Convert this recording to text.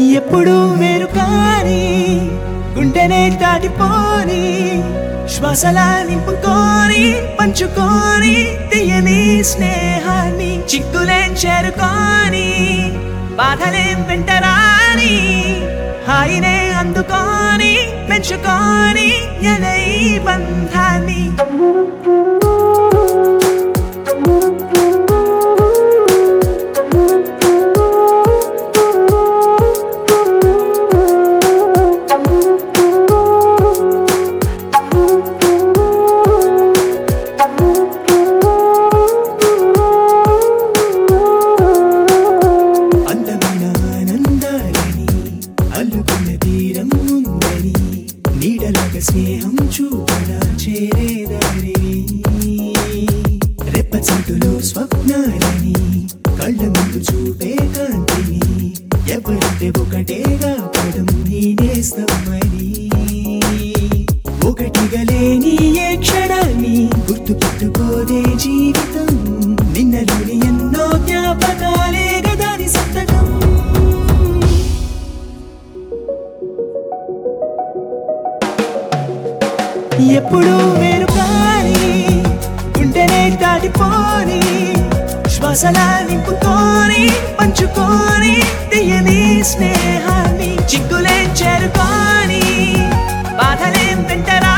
ఎప్పుడు వేరు కాని గుండెనే దాటిపోని శ్వాసలా నింపుకొని పంచుకొని తీయని స్నేహాన్ని చిక్కులేం చేరుకొని బాధలేం వెంటరాని హాయినే అందుకొని పెంచుకొని ఎలై బంధాన్ని అందమైన ఆనందాలని అల్లుకున్న తీరం ఉందని నీడలాగా స్నేహం చూపడా చేరేదారిని రెప్పచాటులో స్వప్నాలని కళ్ళ ముందు చూపే కాంతిని ఎవరంటే ఒకటేగా పదం నేనేస్తామని ఒకటిగా లేని ఏ క్షణాన్ని గుర్తు పెట్టుకోదే జీవితం నిన్నలోని ఎన్నో జ్ఞాపకాలే గదాని సంతకం ఎప్పుడు వేరు కాని గుండెనే దాటిపోని శ్వాసలా నింపుకొని పంచుకొని తీయని స్నేహాన్ని చిక్కులేం చేరుకొని బాధలేం వెంటరా